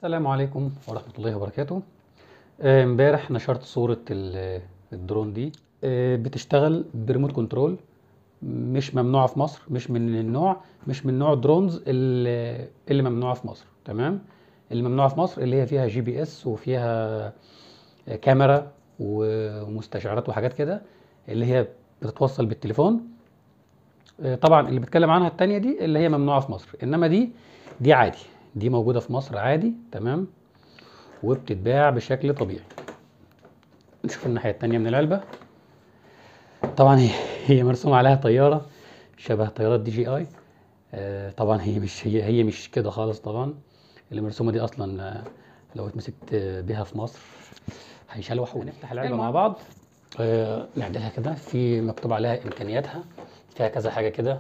السلام عليكم ورحمة الله وبركاته آه، امبارح نشرت صورة ال- الدرون دي آه، بتشتغل بريموت كنترول مش ممنوعة في مصر مش من النوع مش من نوع درونز اللي اللي ممنوعة في مصر تمام اللي ممنوعة في مصر اللي هي فيها جي بي اس وفيها كاميرا و- ومستشعرات وحاجات كده اللي هي بتتوصل بالتليفون آه، طبعا اللي بتكلم عنها التانية دي اللي هي ممنوعة في مصر انما دي دي عادي دي موجودة في مصر عادي تمام وبتتباع بشكل طبيعي نشوف الناحية التانية من العلبة طبعا هي هي مرسوم عليها طيارة شبه طيارات دي جي اي آه، طبعا هي مش هي هي مش كده خالص طبعا اللي مرسومة دي اصلا آه، لو اتمسكت بيها في مصر هيشلوحوا نفتح العلبة مع بعض آه، نعدلها كده في مكتوب عليها امكانياتها فيها كذا حاجة كده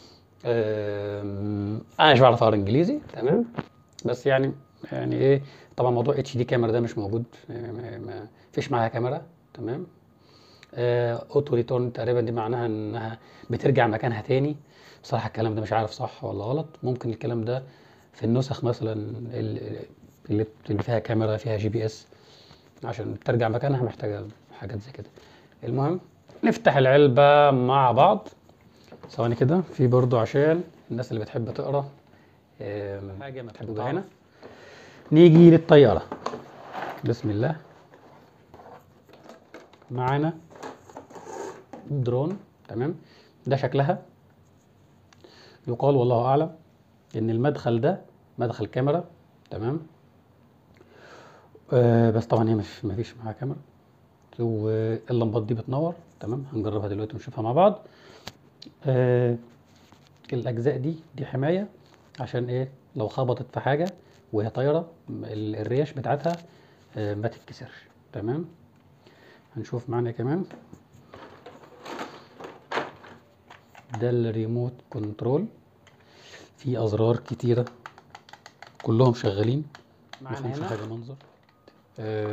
آم، انا مش بعرف اقرا انجليزي تمام بس يعني يعني ايه طبعا موضوع اتش دي كاميرا ده مش موجود ما- ما ما فيش معاها كاميرا تمام اوتو ريتورن تقريبا دي معناها انها بترجع مكانها تاني بصراحه الكلام ده مش عارف صح ولا غلط ممكن الكلام ده في النسخ مثلا ال- اللي اللي فيها كاميرا فيها جي بي اس عشان ترجع مكانها محتاجه حاجات زي كده المهم نفتح العلبه مع بعض ثواني كده في برضو عشان الناس اللي بتحب تقرا آم، حاجه محدوده هنا نيجي للطياره بسم الله معانا درون تمام ده شكلها يقال والله اعلم ان المدخل ده مدخل كاميرا تمام آه بس طبعا هي مش مفيش معاها كاميرا واللمبات دي بتنور تمام هنجربها دلوقتي ونشوفها مع بعض آه الاجزاء دي دي حمايه عشان ايه لو خبطت في حاجه وهي طايره ال- الريش بتاعتها آه ما تتكسرش تمام هنشوف معانا كمان ده الريموت كنترول في ازرار كتيره كلهم شغالين ما معانا فيهمش هنا حاجه منظر آه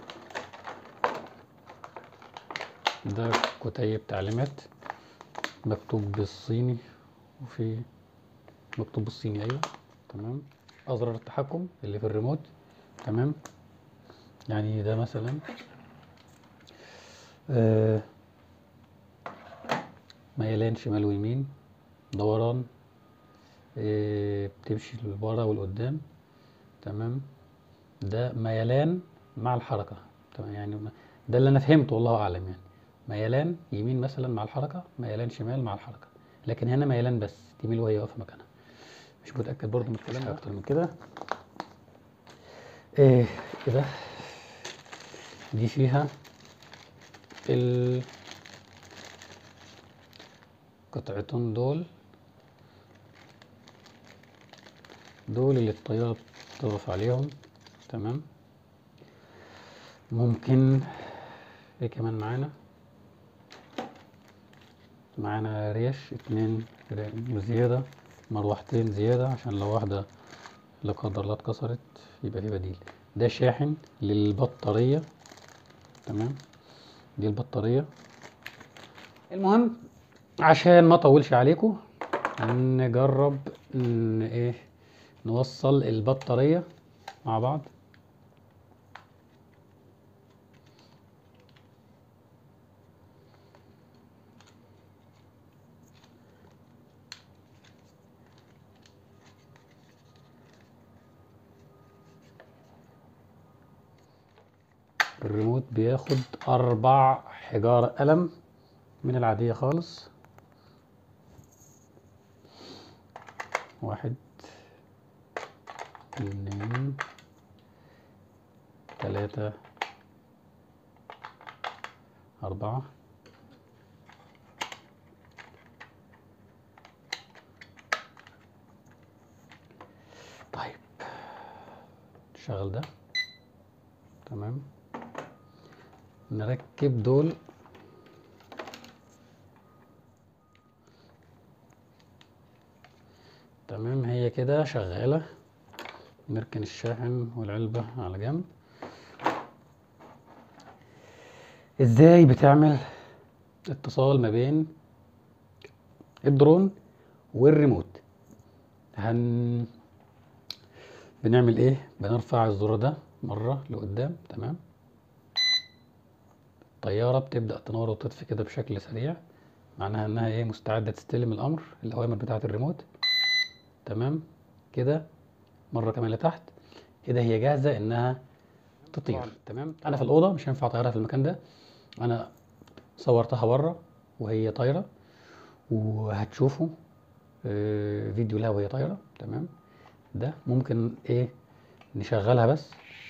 ده كتيب تعليمات مكتوب بالصيني وفي مكتوب بالصيني ايوه تمام ازرار التحكم اللي في الريموت تمام يعني ده مثلا آه ميلان شمال ويمين دوران آه بتمشي لورا والقدام تمام ده ميلان مع الحركة تمام يعني ما- ده اللي انا فهمته والله اعلم يعني ميلان يمين مثلا مع الحركة ميلان شمال مع الحركة لكن هنا ميلان بس تميل وهي واقفة مكانها مش متأكد برضه من الكلام ده اكتر من كده ايه كده دي فيها ال قطعتين دول دول اللي الطيارة بتقف عليهم تمام ممكن ايه كمان معانا معانا ريش اتنين ري- زيادة مروحتين زيادة عشان لو واحدة لا قدر الله اتكسرت يبقى في بديل ده شاحن للبطارية تمام دي البطارية المهم عشان ما اطولش عليكم نجرب ن- ايه نوصل البطارية مع بعض الريموت بياخد أربع حجارة قلم من العادية خالص واحد اتنين تلاتة أربعة طيب نشغل ده تمام نركب دول تمام هي كده شغالة نركن الشاحن والعلبة على جنب ازاي بتعمل اتصال ما بين الدرون والريموت هن بنعمل ايه بنرفع الزرار ده مره لقدام تمام الطياره بتبدا تنور وتطفي كده بشكل سريع معناها انها ايه مستعده تستلم الامر الاوامر بتاعه الريموت تمام كده مره كمان لتحت كده هي جاهزه انها تطير تمام انا في الاوضه مش هينفع اطيرها في المكان ده انا صورتها بره وهي طايره وهتشوفوا آه، فيديو لها وهي طايره تمام ده ممكن ايه نشغلها بس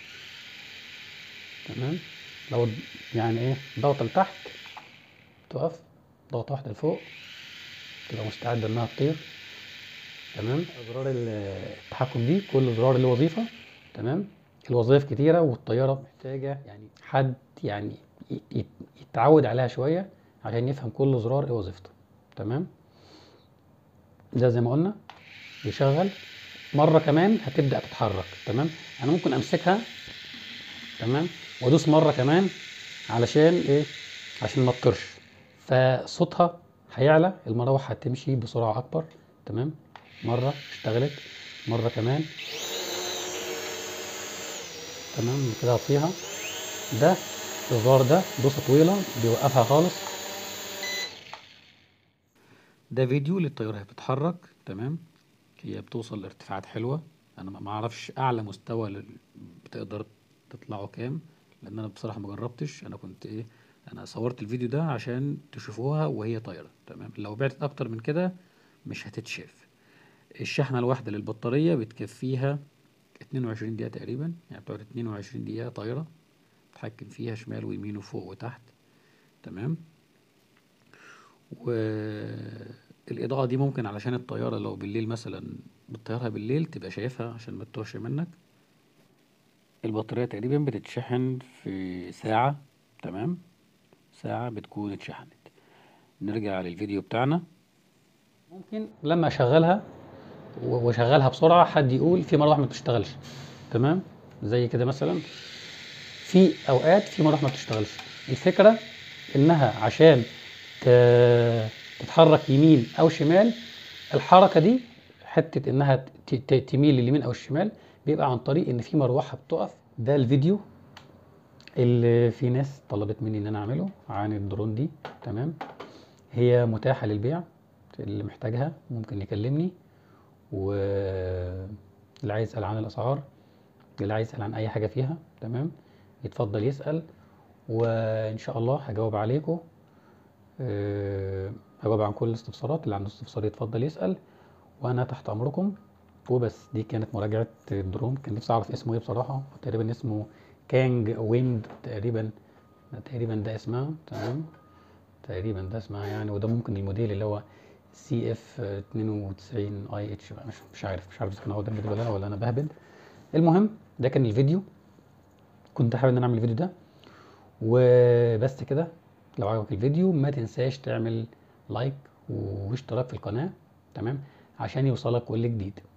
تمام لو يعني ايه ضغطه لتحت تقف ضغطه واحده لفوق تبقى مستعده انها تطير تمام ازرار ال- التحكم دي كل زرار له وظيفه تمام الوظائف كتيره والطياره محتاجه يعني حد يعني ي- ي- يتعود عليها شويه عشان يفهم كل زرار ايه وظيفته تمام ده زي ما قلنا يشغل مره كمان هتبدا تتحرك تمام انا ممكن امسكها تمام وادوس مره كمان علشان ايه عشان ما تطرش فصوتها هيعلى المراوح هتمشي بسرعه اكبر تمام مره اشتغلت مره كمان تمام كده هطفيها ده الزرار ده دوسه طويله بيوقفها خالص ده فيديو للطياره وهي بتتحرك تمام هي بتوصل لارتفاعات حلوه انا ما ما اعرفش اعلى مستوى لل- بتقدر تطلعه كام لان انا بصراحه ما جربتش انا كنت ايه انا صورت الفيديو ده عشان تشوفوها وهي طايره تمام لو بعتت اكتر من كده مش هتتشاف الشحنه الواحده للبطاريه بتكفيها 22 دقيقه تقريبا يعني بتقعد 22 دقيقه طايره تتحكم فيها شمال ويمين وفوق وتحت تمام والإضاءة دي ممكن علشان الطيارة لو بالليل مثلا بتطيرها بالليل تبقى شايفها عشان ما تتوهش منك البطارية تقريبا بتتشحن في ساعة تمام ساعة بتكون اتشحنت نرجع للفيديو بتاعنا ممكن لما اشغلها و- واشغلها بسرعة حد يقول في مراوح ما بتشتغلش تمام زي كده مثلا في اوقات في مراوح ما بتشتغلش الفكرة انها عشان ت- تتحرك يمين او شمال الحركة دي حتة انها ت- ت- تميل لليمين او الشمال بيبقى عن طريق ان في مروحة بتقف ده الفيديو اللي في ناس طلبت مني ان انا اعمله عن الدرون دي تمام هي متاحة للبيع اللي محتاجها ممكن يكلمني واللي عايز يسأل عن الأسعار اللي عايز يسأل عن أي حاجة فيها تمام يتفضل يسأل وإن شاء الله هجاوب عليكم أه هجاوب عن كل الاستفسارات اللي عنده استفسار يتفضل يسأل وأنا تحت أمركم وبس دي كانت مراجعة الدرون كان نفسي أعرف اسمه إيه بصراحة تقريبا اسمه كانج ويند تقريبا تقريبا ده اسمها تمام تقريبا ده اسمها يعني وده ممكن الموديل اللي هو سي اف 92 اي اتش مش مش عارف مش عارف اذا كان هو ده الموديل ولا لا ولا انا بهبد المهم ده كان الفيديو كنت حابب ان انا اعمل الفيديو ده وبس كده لو عجبك الفيديو ما تنساش تعمل لايك واشتراك في القناة تمام عشان يوصلك كل جديد